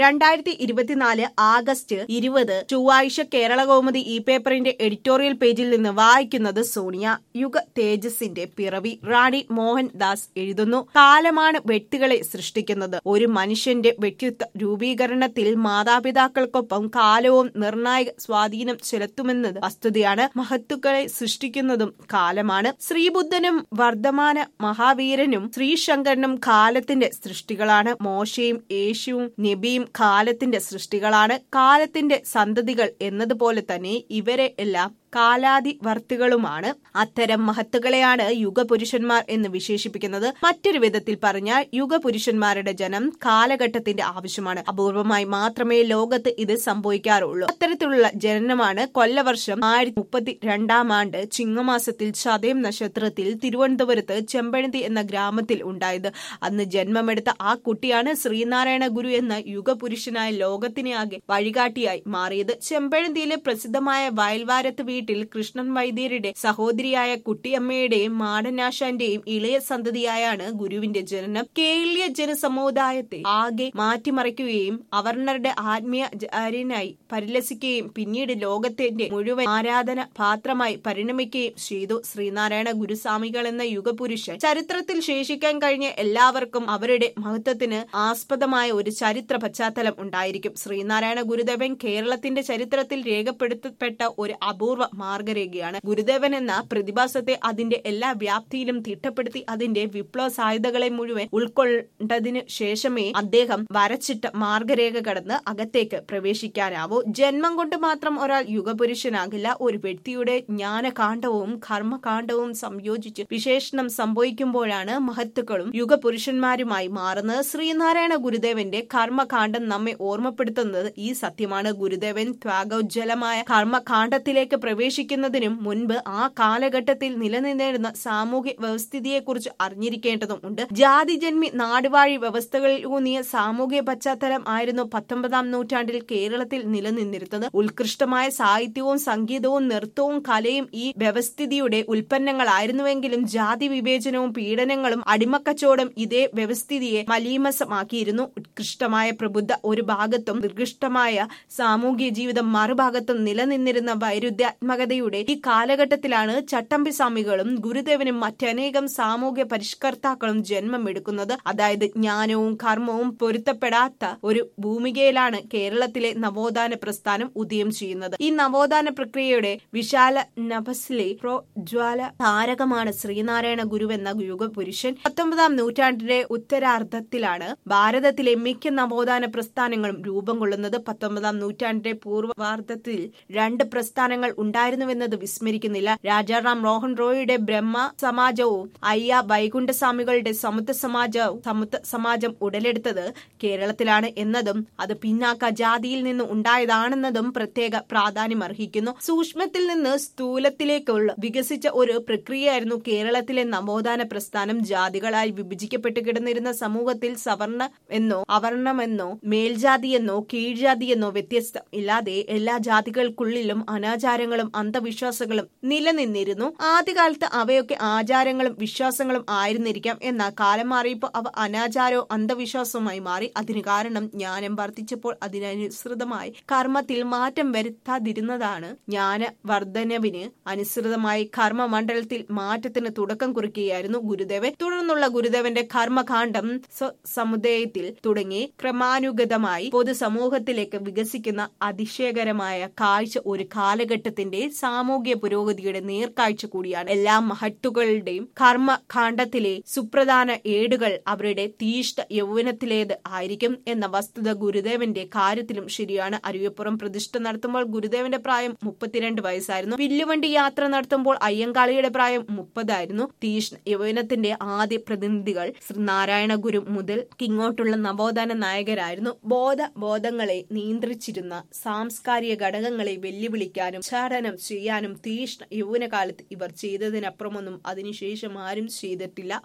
രണ്ടായിരത്തി ഇരുപത്തിനാല് ആഗസ്റ്റ് ഇരുപത് ചൊവ്വാഴ്ച കേരള കൗമുദി ഈ പേപ്പറിന്റെ എഡിറ്റോറിയൽ പേജിൽ നിന്ന് വായിക്കുന്നത് സോണിയ യുഗ തേജസിന്റെ പിറവി റാണി മോഹൻ ദാസ് എഴുതുന്നു കാലമാണ് വ്യക്തികളെ സൃഷ്ടിക്കുന്നത് ഒരു മനുഷ്യന്റെ വ്യക്തിത്വ രൂപീകരണത്തിൽ മാതാപിതാക്കൾക്കൊപ്പം കാലവും നിർണായക സ്വാധീനം ചെലുത്തുമെന്നത് വസ്തുതയാണ് മഹത്തുക്കളെ സൃഷ്ടിക്കുന്നതും കാലമാണ് ശ്രീബുദ്ധനും വർദ്ധമാന മഹാവീരനും ശ്രീശങ്കരനും കാലത്തിന്റെ സൃഷ്ടികളാണ് മോശയും യേശുവും നബിയും കാലത്തിന്റെ സൃഷ്ടികളാണ് കാലത്തിന്റെ സന്തതികൾ എന്നതുപോലെ തന്നെ ഇവരെ എല്ലാം കാലാതിവർത്തികളുമാണ് അത്തരം മഹത്തുക്കളെയാണ് യുഗപുരുഷന്മാർ എന്ന് വിശേഷിപ്പിക്കുന്നത് മറ്റൊരു വിധത്തിൽ പറഞ്ഞാൽ യുഗപുരുഷന്മാരുടെ ജനം കാലഘട്ടത്തിന്റെ ആവശ്യമാണ് അപൂർവമായി മാത്രമേ ലോകത്ത് ഇത് സംഭവിക്കാറുള്ളൂ അത്തരത്തിലുള്ള ജനനമാണ് കൊല്ലവർഷം ആയിരത്തി മുപ്പത്തി രണ്ടാം ആണ്ട് ചിങ്ങമാസത്തിൽ ചതയം നക്ഷത്രത്തിൽ തിരുവനന്തപുരത്ത് ചെമ്പഴന്തി എന്ന ഗ്രാമത്തിൽ ഉണ്ടായത് അന്ന് ജന്മമെടുത്ത ആ കുട്ടിയാണ് ശ്രീനാരായണ ഗുരു എന്ന യുഗപുരുഷനായ ലോകത്തിനെ ആകെ വഴികാട്ടിയായി മാറിയത് ചെമ്പഴന്തിയിലെ പ്രസിദ്ധമായ വയൽവാരത്ത് വീട്ടിൽ കൃഷ്ണൻ വൈദ്യരുടെ സഹോദരിയായ കുട്ടിയമ്മയുടെയും മാടനാശാന്റെയും ഇളയ സന്തതിയായാണ് ഗുരുവിന്റെ ജനനം കേരളീയ ജനസമുദായത്തെ ആകെ മാറ്റിമറിക്കുകയും അവർണരുടെ ആത്മീയചാര്യനായി പരിലസിക്കുകയും പിന്നീട് ലോകത്തിന്റെ മുഴുവൻ ആരാധന പാത്രമായി പരിണമിക്കുകയും ചെയ്തു ശ്രീനാരായണ ഗുരുസ്വാമികൾ എന്ന യുഗപുരുഷൻ ചരിത്രത്തിൽ ശേഷിക്കാൻ കഴിഞ്ഞ എല്ലാവർക്കും അവരുടെ മഹത്വത്തിന് ആസ്പദമായ ഒരു ചരിത്ര പശ്ചാത്തലം ഉണ്ടായിരിക്കും ശ്രീനാരായണ ഗുരുദേവൻ കേരളത്തിന്റെ ചരിത്രത്തിൽ രേഖപ്പെടുത്തപ്പെട്ട ഒരു അപൂർവ മാർഗരേഖയാണ് ഗുരുദേവൻ എന്ന പ്രതിഭാസത്തെ അതിന്റെ എല്ലാ വ്യാപ്തിയിലും തിട്ടപ്പെടുത്തി അതിന്റെ വിപ്ലവ സാധ്യതകളെ മുഴുവൻ ഉൾക്കൊണ്ടതിനു ശേഷമേ അദ്ദേഹം വരച്ചിട്ട മാർഗരേഖ കടന്ന് അകത്തേക്ക് പ്രവേശിക്കാനാവൂ ജന്മം കൊണ്ട് മാത്രം ഒരാൾ യുഗപുരുഷനാകില്ല ഒരു വ്യക്തിയുടെ ജ്ഞാനകാണ്ഡവും കർമ്മകാണ്ഡവും സംയോജിച്ച് വിശേഷണം സംഭവിക്കുമ്പോഴാണ് മഹത്തുക്കളും യുഗപുരുഷന്മാരുമായി മാറുന്നത് ശ്രീനാരായണ ഗുരുദേവന്റെ കർമ്മകാണ്ഡം നമ്മെ ഓർമ്മപ്പെടുത്തുന്നത് ഈ സത്യമാണ് ഗുരുദേവൻ ത്യാഗോജ്വലമായ കർമ്മകാണ്ഡത്തിലേക്ക് പ്രവേശിക്കുന്നതിനും മുൻപ് ആ കാലഘട്ടത്തിൽ നിലനിന്നിരുന്ന സാമൂഹ്യ വ്യവസ്ഥിതിയെക്കുറിച്ച് അറിഞ്ഞിരിക്കേണ്ടതും ഉണ്ട് ജാതിജന്മി നാടുവാഴി വ്യവസ്ഥകളിൽ ഊന്നിയ സാമൂഹ്യ പശ്ചാത്തലം ആയിരുന്നു പത്തൊമ്പതാം നൂറ്റാണ്ടിൽ കേരളത്തിൽ നിലനിന്നിരുന്നത് ഉത്കൃഷ്ടമായ സാഹിത്യവും സംഗീതവും നൃത്തവും കലയും ഈ വ്യവസ്ഥിതിയുടെ ഉൽപ്പന്നങ്ങളായിരുന്നുവെങ്കിലും ജാതി വിവേചനവും പീഡനങ്ങളും അടിമക്കച്ചവടം ഇതേ വ്യവസ്ഥിതിയെ മലീമസമാക്കിയിരുന്നു ഉത്കൃഷ്ടമായ പ്രബുദ്ധ ഒരു ഭാഗത്തും നിർകൃഷ്ടമായ സാമൂഹിക ജീവിതം മറുഭാഗത്തും നിലനിന്നിരുന്ന വൈരുദ്ധ്യാത്മകതയുടെ ഈ കാലഘട്ടത്തിലാണ് ചട്ടമ്പി സ്വാമികളും ഗുരുദേവനും മറ്റനേകം സാമൂഹ്യ പരിഷ്കർത്താക്കളും ജന്മമെടുക്കുന്നത് അതായത് ജ്ഞാനവും കർമ്മവും പൊരുത്തപ്പെടാത്ത ഒരു ഭൂമികയിലാണ് കേരളത്തിലെ നവോത്ഥാന പ്രസ്ഥാനം ഉദയം ചെയ്യുന്നത് ഈ നവോത്ഥാന പ്രക്രിയയുടെ വിശാല നഭസിലെ പ്രോജ്വാല താരകമാണ് ശ്രീനാരായണ ഗുരുവെന്ന യുഗപുരുഷൻ പത്തൊമ്പതാം നൂറ്റാണ്ടിന്റെ ഉത്തരാർദ്ധത്തിലാണ് ഭാരതത്തിലെ മിക്ക നവോത്ഥാന പ്രസ്ഥാനങ്ങളും രൂപം കൊള്ളുന്നത് പത്തൊമ്പതാം നൂറ്റാണ്ടിന്റെ പൂർവ്വാർദ്ധത്തിൽ രണ്ട് പ്രസ്ഥാനങ്ങൾ ഉണ്ടായിരുന്നുവെന്നത് വിസ്മരിക്കുന്നില്ല രാജാറാം മോഹൻ റോയിയുടെ ബ്രഹ്മ സമാജവും അയ്യ വൈകുണ്ഠസ്വാമികളുടെ സമുദ്ര സമാജവും സമുദ്ര സമാജം ഉടലെടുത്തത് കേരളത്തിലാണ് എന്നതും അത് പിന്നാക്ക ജാതിയിൽ നിന്ന് ഉണ്ടായതാണെന്നതും പ്രത്യേക പ്രാധാന്യം അർഹിക്കുന്നു സൂക്ഷ്മത്തിൽ നിന്ന് സ്ഥൂലത്തിലേക്കുള്ള വികസിച്ച ഒരു പ്രക്രിയയായിരുന്നു കേരളത്തിലെ നവോത്ഥാന പ്രസ്ഥാനം ജാതികളായി വിഭജിക്കപ്പെട്ടു കിടന്നിരുന്ന സമൂഹത്തിൽ സവർണ എന്നോ അവർണമെന്നോ മേൽജാതിയെന്നോ കീഴ്ജാതിയെന്നോ വ്യത്യസ്തം ഇല്ലാതെ എല്ലാ ജാതികൾക്കുള്ളിലും അനാചാരങ്ങളും അന്ധവിശ്വാസങ്ങളും നിലനിന്നിരുന്നു ആദ്യകാലത്ത് അവയൊക്കെ ആചാരങ്ങളും വിശ്വാസങ്ങളും ആയിരുന്നിരിക്കാം എന്നാൽ കാലം മാറിയപ്പോൾ അവ അനാചാരവും അന്ധവിശ്വാസവുമായി മാറി അതിന് കാരണം ജ്ഞാനം വർദ്ധിച്ചപ്പോൾ അതിനനുസൃതമായി കർമ്മത്തിൽ മാറ്റം വരുത്താതിരുന്നതാണ് ജ്ഞാന വർധനവിന് അനുസൃതമായി കർമ്മമണ്ഡലത്തിൽ മാറ്റത്തിന് തുടക്കം കുറിക്കുകയായിരുന്നു ഗുരുദേവൻ തുടർന്നുള്ള ഗുരുദേവന്റെ കർമ്മകാന്ഡം സമുദായത്തിൽ തുടങ്ങി ക്രമാനുഗതമായി പൊതുസമൂഹത്തിലേക്ക് വികസിക്കുന്ന അതിശയകരമായ കാഴ്ച ഒരു കാലഘട്ടത്തിന്റെ സാമൂഹ്യ പുരോഗതിയുടെ നേർക്കാഴ്ച കൂടിയാണ് എല്ലാ മഹത്തുക്കളുടെയും കർമ്മകാണ്ഡത്തിലെ സുപ്രധാന ഏടുകൾ അവരുടെ തീഷ്ണ യൗവനത്തിലേത് ആയിരിക്കും എന്ന വസ്തുത ഗുരുദേവന്റെ കാര്യത്തിലും ശരിയാണ് അരുവിപ്പുറം പ്രതിഷ്ഠ നടത്തുമ്പോൾ ഗുരുദേവന്റെ പ്രായം മുപ്പത്തിരണ്ട് വയസ്സായിരുന്നു വില്ലുവണ്ടി യാത്ര നടത്തുമ്പോൾ അയ്യങ്കാളിയുടെ പ്രായം മുപ്പതായിരുന്നു തീഷ്ണ യൗവനത്തിന്റെ ആദ്യ പ്രതിനിധികൾ ശ്രീ നാരായണ ഗുരു മുതൽ ഇങ്ങോട്ടുള്ള നവോത്ഥാന നായകരായിരുന്നു ബോധ ബോധങ്ങളെ നിയന്ത്രിച്ചിരുന്ന സാംസ്കാരിക ഘടകങ്ങളെ വെല്ലുവിളിക്കാനും ചാടനം ചെയ്യാനും തീഷ്ണ യൗവനകാലത്ത് ഇവർ ചെയ്തതിനപ്പുറമൊന്നും അതിനുശേഷം ആരും ചെയ്തിട്ടില്ല